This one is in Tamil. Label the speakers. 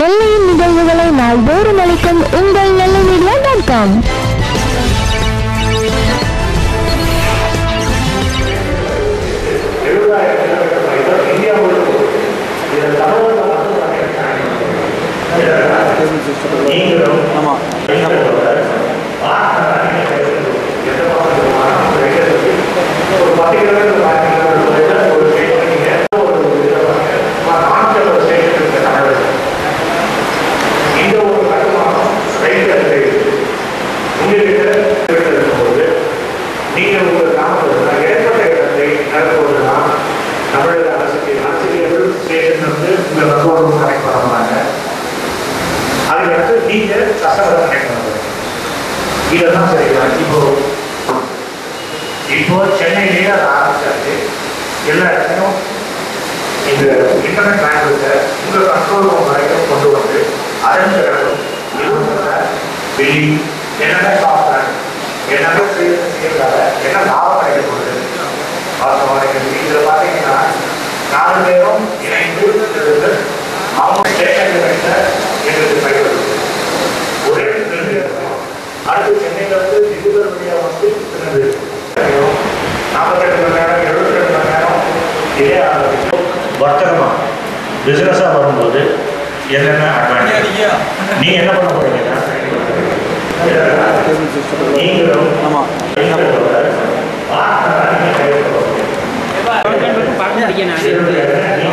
Speaker 1: நெல்லையின் நிகழ்வுகளை நாள்தோறும் அளிக்கும் உங்கள் நெல்லை மீடியா டாட் காம்
Speaker 2: எழுபதாயிரம் கிலோமீட்டர் பயணம் இந்தியா முழுவதும் இதில் தமிழகம் மட்டும் நீங்களும்
Speaker 3: ஆமாம்
Speaker 2: ஒரு பத்து கிலோமீட்டர் பதினஞ்சு கிலோமீட்டர் ஒரு ஸ்டேட் பண்ணீங்க ஒரு நான்கு ஒரு ஸ்டேட் இருக்கு தமிழகம் இந்த ஒரு கட்டுமானம் ரைட் உங்ககிட்ட இருக்கும்போது நீங்கள் உங்கள் கிராமத்தில் ஏற்பட்ட இடத்தை நிரப்புவதுதான் தமிழக அரசுக்கு ஆசிரியர்கள் ஸ்டேஷன் வந்து உங்கள் நண்பர்களும் கனெக்ட் பண்ண மாட்டாங்க அதுக்கடுத்து நீங்கள் கஸ்டமரை கனெக்ட் பண்ணுறது இதெல்லாம் சரிங்களா இப்போ இப்போ சென்னையிலேயே அதை ஆரம்பிச்சாச்சு எல்லா இடத்துலையும் இந்த இன்டர்நெட் பேங்க்ஸை உங்கள் கண்ட்ரோல் ரூம் வரைக்கும் கொண்டு வந்து அதன் பிறகு வெளி என்னென்ன சாப்பிட்றாங்க என்னென்ன செய்ய செய்யறதால என்ன லாபம் கிடைக்க போகுது வாஸ்தவம் கிடைக்குது இதில் பார்த்தீங்கன்னா நாலு பேரும் இணைந்து இருந்து அவங்க ஸ்டேஷன் கிடைத்த எங்களுக்கு பயன்படுது ஒரே ரெண்டு இடத்துல அடுத்து சென்னையில் வந்து திண்டுக்கல் வழியாக வந்து திருநெல்வேலி நாற்பத்தெட்டு மணி நேரம் எழுபத்தி ரெண்டு மணி நேரம் இதே ஆரம்பிச்சு வர்த்தகமா பிஸ்னஸாக வரும்போது என்னென்ன அட்வான்டேஜ் நீங்க என்ன பண்ண போறீங்கன்னா நீங்களும்
Speaker 3: ஆமாம்
Speaker 2: என்ன பண்ணுவாங்க? partner ஆ நீங்க கையில் போடுங்க. நீங்க